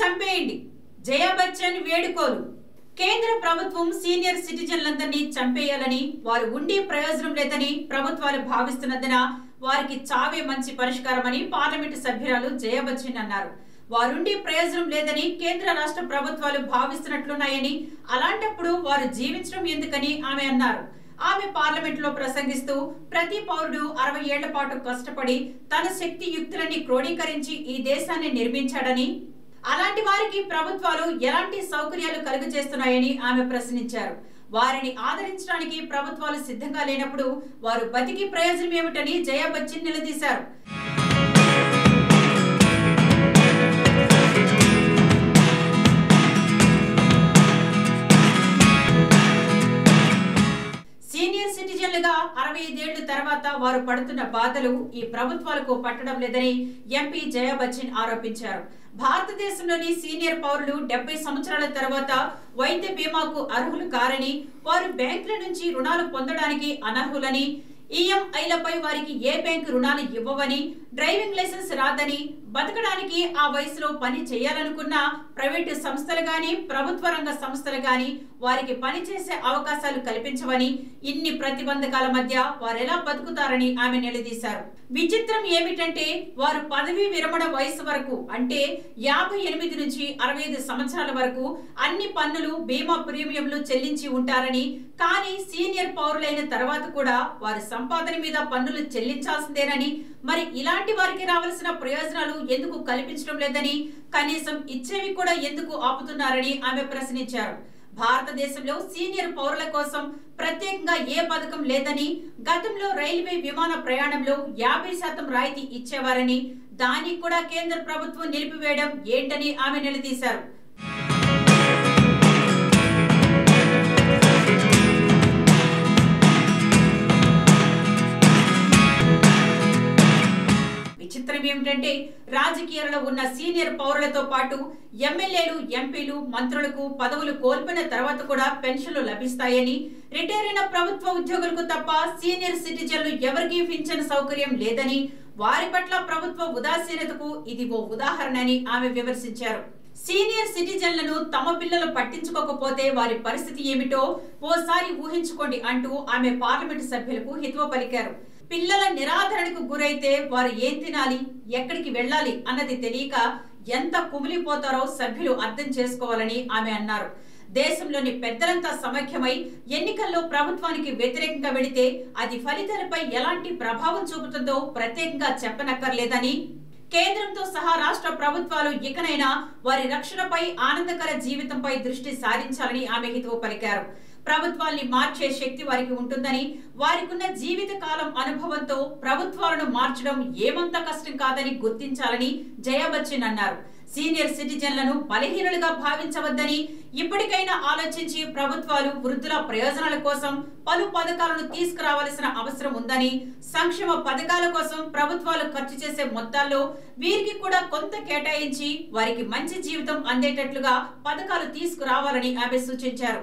చంపేయండి జయా బచ్చన్ వేడుకోలు కేంద్ర ప్రభుత్వం సీనియర్ సిటిజన్లందరినీ చంపేయాలని వారు ఉండే ప్రయోజనం లేదని ప్రభుత్వాలు భావిస్తున్నందున వారికి చావే మంచి పరిష్కారమని పార్లమెంటు సభ్యురాలు జయా బచ్చన్ అన్నారు వారుండే ప్రయోజనం లేదని కేంద్ర రాష్ట్ర ప్రభుత్వాలు భావిస్తున్నట్లున్నాయని అలాంటప్పుడు వారు జీవించడం ఎందుకని ఆమె అన్నారు ఆమె పార్లమెంట్ లో ప్రసంగిస్తూ ప్రతి పౌరుడు అరవై ఏళ్ల పాటు కష్టపడి తన శక్తి యుక్తులని క్రోడీకరించి ఈ దేశాన్ని నిర్మించాడని అలాంటి వారికి ప్రభుత్వాలు ఎలాంటి సౌకర్యాలు కలుగు చేస్తున్నాయని ఆమె ప్రశ్నించారు వారిని ఆదరించడానికి ప్రభుత్వాలు సిద్ధంగా లేనప్పుడు వారు బతికి ప్రయోజనం ఏమిటని జయా బచ్చన్ నిలదీశారు సీనియర్ సిటిజన్లుగా అరవై ఐదేళ్ల తర్వాత వారు పడుతున్న బాధలు ఈ ప్రభుత్వాలకు పట్టడం లేదని ఎంపీ జయా బచ్చన్ ఆరోపించారు భారతదేశంలోని సీనియర్ పౌరులు డెబ్బై సంవత్సరాల తర్వాత వైద్య బీమాకు అర్హులు కారని వారు బ్యాంకుల నుంచి రుణాలు పొందడానికి అనర్హులని ఈఎంఐలపై వారికి ఏ బ్యాంకు రుణాలు ఇవ్వవని డ్రైవింగ్ లైసెన్స్ రాదని బతకడానికి ఆ వయసులో పని చేయాలనుకున్న ప్రైవేటు సంస్థలు గాని ప్రభుత్వ రంగ సంస్థలు గాని వారికి పని చేసే అవకాశాలు కల్పించవని ఇన్ని ప్రతిబంధకాల మధ్య వారు ఎలా బతుకుతారని ఆమె నిలదీశారు విచిత్రం ఏమిటంటే వారు పదవీ విరమణ వయసు వరకు అంటే యాభై ఎనిమిది నుంచి అరవై ఐదు సంవత్సరాల వరకు అన్ని పన్నులు బీమా ప్రీమియంలు చెల్లించి ఉంటారని కానీ సీనియర్ పౌరులైన తర్వాత కూడా వారి సంపాదన మీద పన్నులు చెల్లించాల్సిందేనని మరి ఇలాంటి వారికి రావాల్సిన ప్రయోజనాలు ఎందుకు కల్పించడం లేదని కనీసం ఇచ్చేవి కూడా ఎందుకు ఆపుతున్నారని ఆమె ప్రశ్నించారు భారతదేశంలో సీనియర్ పౌరుల కోసం ప్రత్యేకంగా ఏ పథకం లేదని గతంలో రైల్వే విమాన ప్రయాణంలో యాభై శాతం రాయితీ ఇచ్చేవారని దానికి కూడా కేంద్ర ప్రభుత్వం నిలిపివేయడం ఏంటని ఆమె నిలదీశారు విచిత్రం ఏమిటంటే రాజకీయాలలో ఉన్న సీనియర్ పౌరులతో పాటు ఎమ్మెల్యేలు ఎంపీలు మంత్రులకు పదవులు కోల్పోయిన తర్వాత కూడా పెన్షన్లు లభిస్తాయని రిటైర్ అయిన ప్రభుత్వ ఉద్యోగులకు తప్ప సీనియర్ సిటిజన్లు ఎవరికీ పింఛన్ సౌకర్యం లేదని వారి పట్ల ప్రభుత్వ ఉదాసీనతకు ఇది ఓ ఉదాహరణ అని ఆమె విమర్శించారు సీనియర్ సిటిజన్లను తమ పిల్లలు పట్టించుకోకపోతే వారి పరిస్థితి ఏమిటో ఓసారి ఊహించుకోండి అంటూ ఆమె పార్లమెంటు సభ్యులకు హితవ పలికారు పిల్లల నిరాదరణకు గురైతే వారు ఏం తినాలి ఎక్కడికి వెళ్ళాలి అన్నది తెలియక ఎంత కుమిలిపోతారో సభ్యులు అర్థం చేసుకోవాలని ఆమె అన్నారు దేశంలోని పెద్దలంతా సమైక్యమై ఎన్నికల్లో ప్రభుత్వానికి వ్యతిరేకంగా వెళితే అది ఫలితాలపై ఎలాంటి ప్రభావం చూపుతుందో ప్రత్యేకంగా చెప్పనక్కర్లేదని కేంద్రంతో సహా రాష్ట్ర ప్రభుత్వాలు ఇకనైనా వారి రక్షణపై ఆనందకర జీవితంపై దృష్టి సారించాలని ఆమె హితవు పలికారు ప్రభుత్వాల్ని మార్చే శక్తి వారికి ఉంటుందని వారికున్న జీవిత కాలం అనుభవంతో ప్రభుత్వాలను మార్చడం ఏమంత కష్టం కాదని గుర్తించాలని జయా బచ్చన్ అన్నారు సీనియర్ సిటిజన్లను బలహీనులుగా భావించవద్దని ఇప్పటికైనా ఆలోచించి ప్రభుత్వాలు వృద్ధుల ప్రయోజనాల కోసం పలు పథకాలను తీసుకురావాల్సిన అవసరం ఉందని సంక్షేమ పథకాల కోసం ప్రభుత్వాలు ఖర్చు చేసే మొత్తాల్లో వీరికి కూడా కొంత కేటాయించి వారికి మంచి జీవితం అందేటట్లుగా పథకాలు తీసుకురావాలని ఆమె సూచించారు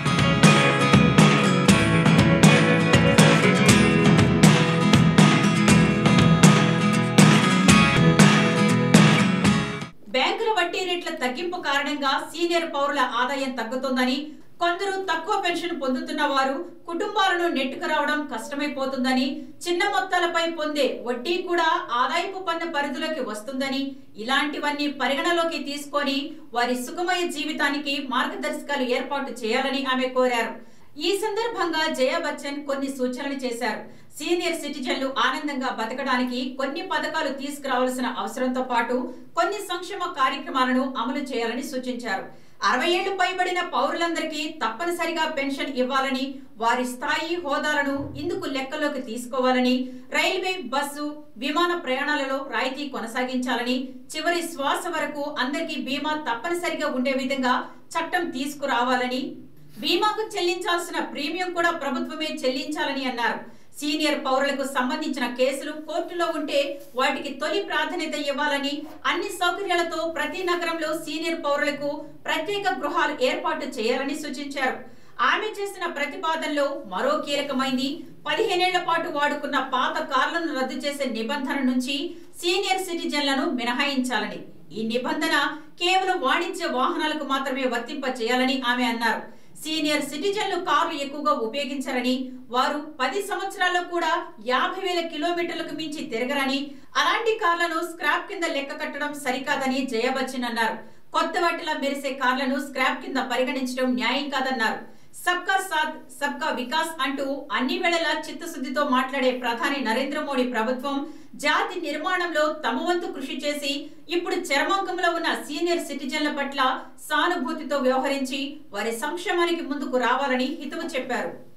బ్యాంకుల వడ్డీ రేట్ల తగ్గింపు కారణంగా సీనియర్ పౌరుల ఆదాయం తగ్గుతోందని కొందరు తక్కువ పెన్షన్ పొందుతున్న వారు కుటుంబాలను నెట్టుకురావడం కష్టమైపోతుందని చిన్న మొత్తాలపై పొందే వడ్డీ కూడా ఆదాయపు పన్ను పరిధిలోకి వస్తుందని ఇలాంటివన్నీ పరిగణలోకి తీసుకొని వారి సుఖమయ జీవితానికి మార్గదర్శకాలు ఏర్పాటు చేయాలని ఆమె కోరారు ఈ సందర్భంగా జయా బచ్చన్ కొన్ని సూచనలు చేశారు సీనియర్ సిటిజన్లు ఆనందంగా బతకడానికి కొన్ని పథకాలు తీసుకురావాల్సిన అవసరంతో పాటు కొన్ని సంక్షేమ కార్యక్రమాలను అమలు చేయాలని సూచించారు అరవై ఏళ్లు పైబడిన పౌరులందరికీ తప్పనిసరిగా పెన్షన్ ఇవ్వాలని వారి స్థాయి హోదాలను ఇందుకు లెక్కలోకి తీసుకోవాలని రైల్వే బస్సు విమాన ప్రయాణాలలో రాయితీ కొనసాగించాలని చివరి శ్వాస వరకు అందరికీ బీమా తప్పనిసరిగా ఉండే విధంగా చట్టం తీసుకురావాలని బీమాకు చెల్లించాల్సిన ప్రీమియం కూడా ప్రభుత్వమే చెల్లించాలని అన్నారు సీనియర్ పౌరులకు సంబంధించిన కేసులు కోర్టులో ఉంటే వాటికి తొలి ప్రాధాన్యత ఇవ్వాలని అన్ని సౌకర్యాలతో ప్రతి నగరంలో సీనియర్ పౌరులకు ప్రత్యేక గృహాలు ఏర్పాటు చేయాలని సూచించారు ఆమె చేసిన ప్రతిపాదనలో మరో కీలకమైంది పదిహేనేళ్ల పాటు వాడుకున్న పాత కార్లను రద్దు చేసే నిబంధన నుంచి సీనియర్ సిటిజన్లను మినహాయించాలని ఈ నిబంధన కేవలం వాణిజ్య వాహనాలకు మాత్రమే వర్తింప చేయాలని ఆమె అన్నారు సీనియర్ సిటిజన్లు కార్లు ఎక్కువగా ఉపయోగించారని వారు పది సంవత్సరాల్లో కూడా యాభై వేల కిలోమీటర్లకు మించి తిరగరని అలాంటి కార్లను స్క్రాప్ కింద లెక్క కట్టడం సరికాదని జయబచ్చన్ అన్నారు కొత్త వాటిలా మెరిసే కార్లను స్క్రాప్ కింద పరిగణించడం న్యాయం కాదన్నారు సబ్కా సాత్ సబ్కా వికాస్ అంటూ అన్ని వేళలా చిత్తశుద్ధితో మాట్లాడే ప్రధాని నరేంద్ర మోడీ ప్రభుత్వం జాతి నిర్మాణంలో తమ వంతు కృషి చేసి ఇప్పుడు చరమాంకంలో ఉన్న సీనియర్ సిటిజన్ల పట్ల సానుభూతితో వ్యవహరించి వారి సంక్షేమానికి ముందుకు రావాలని హితవు చెప్పారు